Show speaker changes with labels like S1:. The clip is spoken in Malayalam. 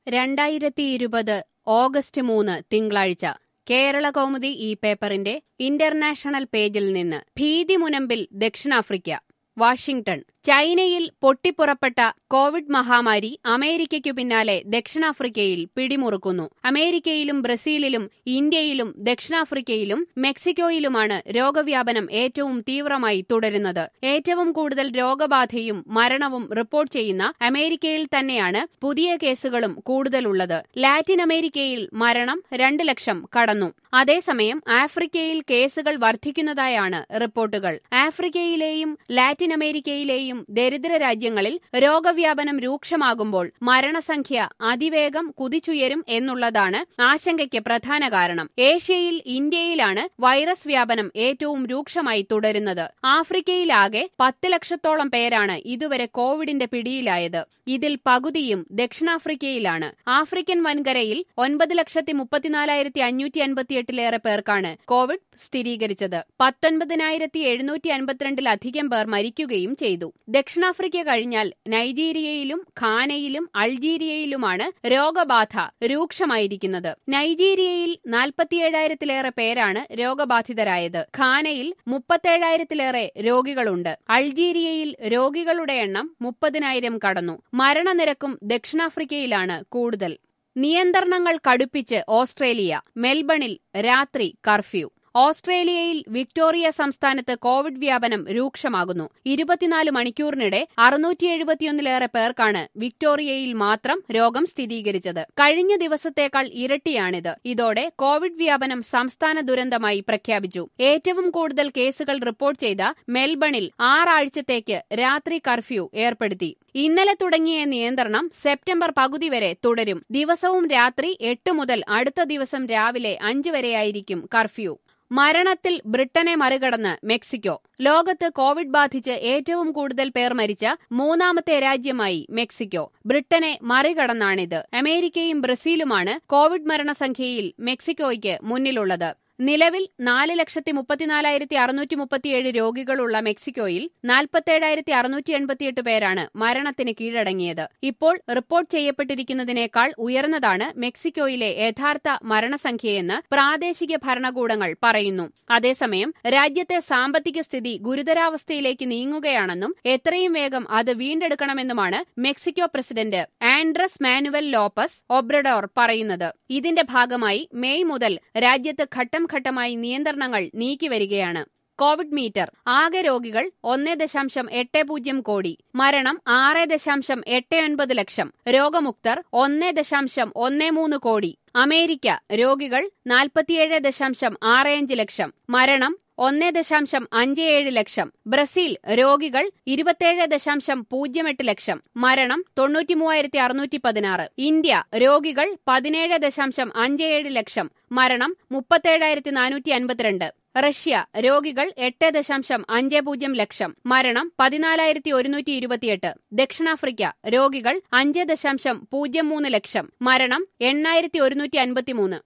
S1: രണ്ടായിരത്തി ഇരുപത് ഓഗസ്റ്റ് മൂന്ന് തിങ്കളാഴ്ച കേരള കൗമുദി ഈ പേപ്പറിന്റെ ഇന്റർനാഷണൽ പേജിൽ നിന്ന് ഭീതി മുനമ്പിൽ ദക്ഷിണാഫ്രിക്ക വാഷിംഗ്ടൺ ചൈനയിൽ പൊട്ടിപ്പുറപ്പെട്ട കോവിഡ് മഹാമാരി അമേരിക്കയ്ക്കു പിന്നാലെ ദക്ഷിണാഫ്രിക്കയിൽ പിടിമുറുക്കുന്നു അമേരിക്കയിലും ബ്രസീലിലും ഇന്ത്യയിലും ദക്ഷിണാഫ്രിക്കയിലും മെക്സിക്കോയിലുമാണ് രോഗവ്യാപനം ഏറ്റവും തീവ്രമായി തുടരുന്നത് ഏറ്റവും കൂടുതൽ രോഗബാധയും മരണവും റിപ്പോർട്ട് ചെയ്യുന്ന അമേരിക്കയിൽ തന്നെയാണ് പുതിയ കേസുകളും കൂടുതലുള്ളത് ലാറ്റിൻ അമേരിക്കയിൽ മരണം രണ്ട് ലക്ഷം കടന്നു അതേസമയം ആഫ്രിക്കയിൽ കേസുകൾ വർദ്ധിക്കുന്നതായാണ് റിപ്പോർട്ടുകൾ ആഫ്രിക്കയിലെയും ലാറ്റിൻ അമേരിക്കയിലെയും ദരിദ്ര രാജ്യങ്ങളിൽ രോഗവ്യാപനം രൂക്ഷമാകുമ്പോൾ മരണസംഖ്യ അതിവേഗം കുതിച്ചുയരും എന്നുള്ളതാണ് ആശങ്കയ്ക്ക് പ്രധാന കാരണം ഏഷ്യയിൽ ഇന്ത്യയിലാണ് വൈറസ് വ്യാപനം ഏറ്റവും രൂക്ഷമായി തുടരുന്നത് ആഫ്രിക്കയിലാകെ പത്ത് ലക്ഷത്തോളം പേരാണ് ഇതുവരെ കോവിഡിന്റെ പിടിയിലായത് ഇതിൽ പകുതിയും ദക്ഷിണാഫ്രിക്കയിലാണ് ആഫ്രിക്കൻ വൻകരയിൽ ഒൻപത് ലക്ഷത്തി മുപ്പത്തിനാലായിരത്തി അഞ്ഞൂറ്റി അൻപത്തിയെട്ടിലേറെ പേർക്കാണ് കോവിഡ് സ്ഥിരീകരിച്ചത് പത്തൊൻപതിനായിരത്തി എഴുന്നൂറ്റി അൻപത്തിരണ്ടിലധികം പേർ മരിക്കുകയും ചെയ്തു ദക്ഷിണാഫ്രിക്ക കഴിഞ്ഞാൽ നൈജീരിയയിലും ഖാനയിലും അൾജീരിയയിലുമാണ് രോഗബാധ രൂക്ഷമായിരിക്കുന്നത് നൈജീരിയയിൽ നാൽപ്പത്തിയേഴായിരത്തിലേറെ പേരാണ് രോഗബാധിതരായത് ഖാനയിൽ മുപ്പത്തേഴായിരത്തിലേറെ രോഗികളുണ്ട് അൾജീരിയയിൽ രോഗികളുടെ എണ്ണം മുപ്പതിനായിരം കടന്നു മരണനിരക്കും ദക്ഷിണാഫ്രിക്കയിലാണ് കൂടുതൽ നിയന്ത്രണങ്ങൾ കടുപ്പിച്ച് ഓസ്ട്രേലിയ മെൽബണിൽ രാത്രി കർഫ്യൂ ഓസ്ട്രേലിയയിൽ വിക്ടോറിയ സംസ്ഥാനത്ത് കോവിഡ് വ്യാപനം രൂക്ഷമാകുന്നു ഇരുപത്തിനാല് മണിക്കൂറിനിടെ അറുന്നൂറ്റി എഴുപത്തിയൊന്നിലേറെ പേർക്കാണ് വിക്ടോറിയയിൽ മാത്രം രോഗം സ്ഥിരീകരിച്ചത് കഴിഞ്ഞ ദിവസത്തേക്കാൾ ഇരട്ടിയാണിത് ഇതോടെ കോവിഡ് വ്യാപനം സംസ്ഥാന ദുരന്തമായി പ്രഖ്യാപിച്ചു ഏറ്റവും കൂടുതൽ കേസുകൾ റിപ്പോർട്ട് ചെയ്ത മെൽബണിൽ ആറാഴ്ചത്തേക്ക് രാത്രി കർഫ്യൂ ഏർപ്പെടുത്തി ഇന്നലെ തുടങ്ങിയ നിയന്ത്രണം സെപ്റ്റംബർ പകുതി വരെ തുടരും ദിവസവും രാത്രി എട്ട് മുതൽ അടുത്ത ദിവസം രാവിലെ അഞ്ച് വരെയായിരിക്കും കർഫ്യൂ മരണത്തിൽ ബ്രിട്ടനെ മറികടന്ന് മെക്സിക്കോ ലോകത്ത് കോവിഡ് ബാധിച്ച് ഏറ്റവും കൂടുതൽ പേർ മരിച്ച മൂന്നാമത്തെ രാജ്യമായി മെക്സിക്കോ ബ്രിട്ടനെ മറികടന്നാണിത് അമേരിക്കയും ബ്രസീലുമാണ് കോവിഡ് മരണസംഖ്യയിൽ മെക്സിക്കോയ്ക്ക് മുന്നിലുള്ളത് നിലവിൽ നാല് ലക്ഷത്തി മുപ്പത്തിനാലായിരത്തി അറുന്നൂറ്റി മുപ്പത്തിയേഴ് രോഗികളുള്ള മെക്സിക്കോയിൽ നാൽപ്പത്തേഴായിരത്തി അറുന്നൂറ്റി എൺപത്തിയെട്ട് പേരാണ് മരണത്തിന് കീഴടങ്ങിയത് ഇപ്പോൾ റിപ്പോർട്ട് ചെയ്യപ്പെട്ടിരിക്കുന്നതിനേക്കാൾ ഉയർന്നതാണ് മെക്സിക്കോയിലെ യഥാർത്ഥ മരണസംഖ്യയെന്ന് പ്രാദേശിക ഭരണകൂടങ്ങൾ പറയുന്നു അതേസമയം രാജ്യത്തെ സാമ്പത്തിക സ്ഥിതി ഗുരുതരാവസ്ഥയിലേക്ക് നീങ്ങുകയാണെന്നും എത്രയും വേഗം അത് വീണ്ടെടുക്കണമെന്നുമാണ് Mexico president Andres Manuel Lopez Obrador പറയുന്നത് ഇതിന്റെ ഭാഗമായി മെയ് മുതൽ രാജ്യത്ത് ഘട്ടം ഘട്ടമായി നിയന്ത്രണങ്ങൾ നീക്കിവരികയാണ് കോവിഡ് മീറ്റർ ആകെ രോഗികൾ ഒന്ന് ദശാംശം എട്ട് പൂജ്യം കോടി മരണം ആറ് ദശാംശം എട്ട് ഒൻപത് ലക്ഷം രോഗമുക്തർ ഒന്ന് ദശാംശം ഒന്ന് മൂന്ന് കോടി അമേരിക്ക രോഗികൾ നാൽപ്പത്തിയേഴ് ദശാംശം ആറ് അഞ്ച് ലക്ഷം മരണം ഒന്ന് ദശാംശം അഞ്ച് ഏഴ് ലക്ഷം ബ്രസീൽ രോഗികൾ ഇരുപത്തിയേഴ് ദശാംശം പൂജ്യം എട്ട് ലക്ഷം മരണം തൊണ്ണൂറ്റി മൂവായിരത്തി അറുന്നൂറ്റി പതിനാറ് ഇന്ത്യ രോഗികൾ പതിനേഴ് ദശാംശം അഞ്ച് ഏഴ് ലക്ഷം മരണം മുപ്പത്തേഴായിരത്തി നാനൂറ്റി അൻപത്തിരണ്ട് റഷ്യ രോഗികൾ എട്ട് ദശാംശം അഞ്ച് പൂജ്യം ലക്ഷം മരണം പതിനാലായിരത്തി ഒരുന്നൂറ്റി ഇരുപത്തിയെട്ട് ദക്ഷിണാഫ്രിക്ക രോഗികൾ അഞ്ച് ദശാംശം പൂജ്യം മൂന്ന് ലക്ഷം മരണം എണ്ണായിരത്തി ഒരുന്നൂറ്റി അൻപത്തിമൂന്ന്